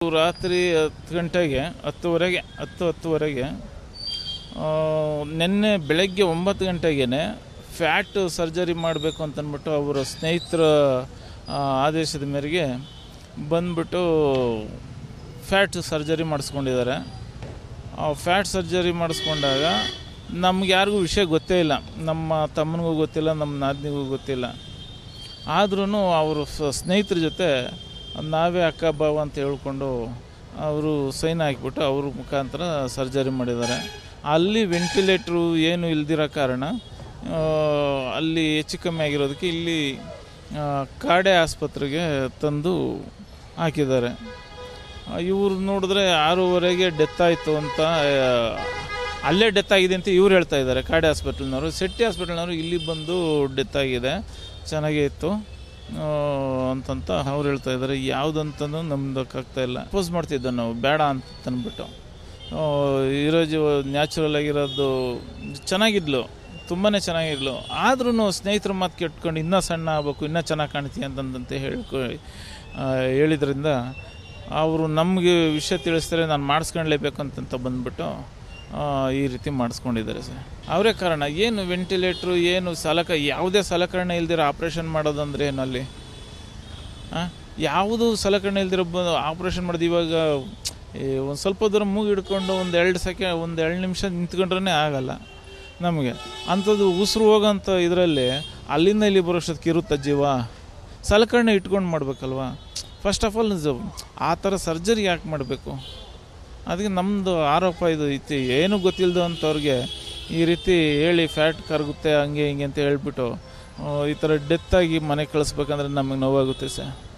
ರಾತ್ರಿ ಹತ್ತು ಗಂಟೆಗೆ ಹತ್ತುವರೆಗೆ ಹತ್ತು ಹತ್ತುವರೆಗೆ ಆ, ನಿನ್ನೆ ಬೆಳಗ್ಗೆ ಒಂಬತ್ತು ಗಂಟೆಗೆ ಫ್ಯಾಟ್ ಸರ್ಜರಿ ಮಾಡಬೇಕು ಅಂತಂದ್ಬಿಟ್ಟು ಅವರ ಸ್ನೇಹಿತರ ಆ, ಆದೇಶದ ಮೇರೆಗೆ ಬಂದ್ಬಿಟ್ಟು ಫ್ಯಾಟ್ ಸರ್ಜರಿ ಮಾಡಿಸ್ಕೊಂಡಿದ್ದಾರೆ ಆ ಫ್ಯಾಟ್ ಸರ್ಜರಿ ಮಾಡಿಸ್ಕೊಂಡಾಗ ನಮ್ಗೆ ಯಾರಿಗೂ ವಿಷಯ ಗೊತ್ತೇ ಇಲ್ಲ ನಮ್ಮ ತಮ್ಮನಿಗೂ ಗೊತ್ತಿಲ್ಲ ನಮ್ಮ ನಾದಿನಿಗೂ ಗೊತ್ತಿಲ್ಲ ಆದ್ರೂ ಅವರು ಸ- ಸ್ನೇಹಿತರ ಜೊತೆ ನಾವೇ ಅಕ್ಕ ಬಾವ ಅಂತ ಹೇಳ್ಕೊಂಡು ಅವರು ಸೈನ್ ಹಾಕಿಬಿಟ್ಟು ಅವ್ರ ಮುಖಾಂತರ ಸರ್ಜರಿ ಮಾಡಿದ್ದಾರೆ ಅಲ್ಲಿ ವೆಂಟಿಲೇಟ್ರು ಏನು ಇಲ್ದಿರೋ ಕಾರಣ ಆ, ಅಲ್ಲಿ ಹೆಚ್ಚು ಕಮ್ಮಿ ಆಗಿರೋದಕ್ಕೆ ಇಲ್ಲಿ ಆ, ಕಾಡೆ ಆಸ್ಪತ್ರೆಗೆ ತಂದು ಹಾಕಿದ್ದಾರೆ ಇವ್ರು ನೋಡಿದ್ರೆ ಆರೂವರೆಗೆ ಡೆತ್ ಆಯಿತು ಅಂತ ಆ, ಅಲ್ಲೇ ಡೆತ್ ಆಗಿದೆ ಅಂತ ಇವ್ರು ಹೇಳ್ತಾ ಇದ್ದಾರೆ ಕಾಡೆ ಹಾಸ್ಪಿಟಲ್ನವರು ಶೆಟ್ಟಿ ಹಾಸ್ಪಿಟಲ್ನವರು ಇಲ್ಲಿ ಬಂದು ಡೆತ್ ಆಗಿದೆ ಚೆನ್ನಾಗೇ ಇತ್ತು ಆ, ಅಂತಂತ ಅವ್ರು ಹೇಳ್ತಾ ಇದ್ದಾರೆ ಯಾವುದಂತನೂ ನಮ್ದಕ್ಕಾಗ್ತಾ ಇಲ್ಲ ಅಪೋಸ್ ಮಾಡ್ತಿದ್ದೋ ನಾವು ಬೇಡ ಅಂತ ಅಂದ್ಬಿಟ್ಟು ಆ, ಇರೋ ಜೀವ ನ್ಯಾಚುರಲ್ ಆಗಿರೋದು ಚೆನ್ನಾಗಿದ್ಲು ತುಂಬಾ ಚೆನ್ನಾಗಿದ್ಲು ಆದ್ರೂ ಸ್ನೇಹಿತರ ಮಾತು ಕೆಟ್ಕೊಂಡು ಇನ್ನೂ ಸಣ್ಣ ಆಗ್ಬೇಕು ಇನ್ನೂ ಚೆನ್ನಾಗಿ ಕಾಣ್ತೀಯ ಅಂತಂದಂತೆ ಹೇಳ್ಕೊ ಆ, ಹೇಳಿದ್ರಿಂದ ಅವರು ನಮಗೆ ವಿಷಯ ತಿಳಿಸ್ತಾರೆ ನಾನು ಮಾಡಿಸ್ಕೊಳ್ಲೇಬೇಕು ಅಂತಂತ ಬಂದ್ಬಿಟ್ಟು ಆ, ಈ ರೀತಿ ಮಾಡಿಸ್ಕೊಂಡಿದ್ದಾರೆ ಸರ್ ಅವರೇ ಕಾರಣ ಏನು ವೆಂಟಿಲೇಟ್ರು ಏನು ಸಲಕ ಯಾವುದೇ ಸಲಕರಣೆ ಇಲ್ದಿರ ಆಪ್ರೇಷನ್ ಮಾಡೋದಂದ್ರೆ ಏನು ಅಲ್ಲಿ ಆ? ಯಾವುದು ಸಲಕರಣೆ ಇಲ್ದಿರ ಆಪ್ರೇಷನ್ ಮಾಡೋದು ಇವಾಗ ಒಂದು ಸ್ವಲ್ಪ ದೂರ ಮೂಗು ಹಿಡ್ಕೊಂಡು ಒಂದು ಎರಡು ಸೆಕೆಂಡ್ ಒಂದು ಎರಡು ನಿಮಿಷ ನಿಂತ್ಕೊಂಡ್ರೆ ಆಗಲ್ಲ ನಮಗೆ ಅಂಥದ್ದು ಉಸಿರು ಹೋಗೋಂಥ ಇದರಲ್ಲಿ ಅಲ್ಲಿಂದ ಇಲ್ಲಿ ಬರೋಷ್ಟೊತ್ತಿಗೆ ಇರುತ್ತೆ ಜೀವ ಸಲಕರಣೆ ಇಟ್ಕೊಂಡು ಮಾಡ್ಬೇಕಲ್ವಾ ಫಸ್ಟ್ ಆಫ್ ಆಲ್ ಆ ಥರ ಸರ್ಜರಿ ಯಾಕೆ ಮಾಡಬೇಕು ಅದಕ್ಕೆ ನಮ್ಮದು ಆರೋಪ ಇದು ಐತಿ ಏನೂ ಗೊತ್ತಿಲ್ಲದ ಅಂಥವ್ರಿಗೆ ಈ ರೀತಿ ಹೇಳಿ ಫ್ಯಾಟ್ ಕರಗುತ್ತೆ ಹಂಗೆ ಹಿಂಗೆ ಅಂತ ಹೇಳ್ಬಿಟ್ಟು ಆ, ಈ ಥರ ಡೆತ್ ಆಗಿ ಮನೆಗೆ ಕಳಿಸ್ಬೇಕಂದ್ರೆ ನಮಗೆ ನೋವಾಗುತ್ತೆ ಸರ್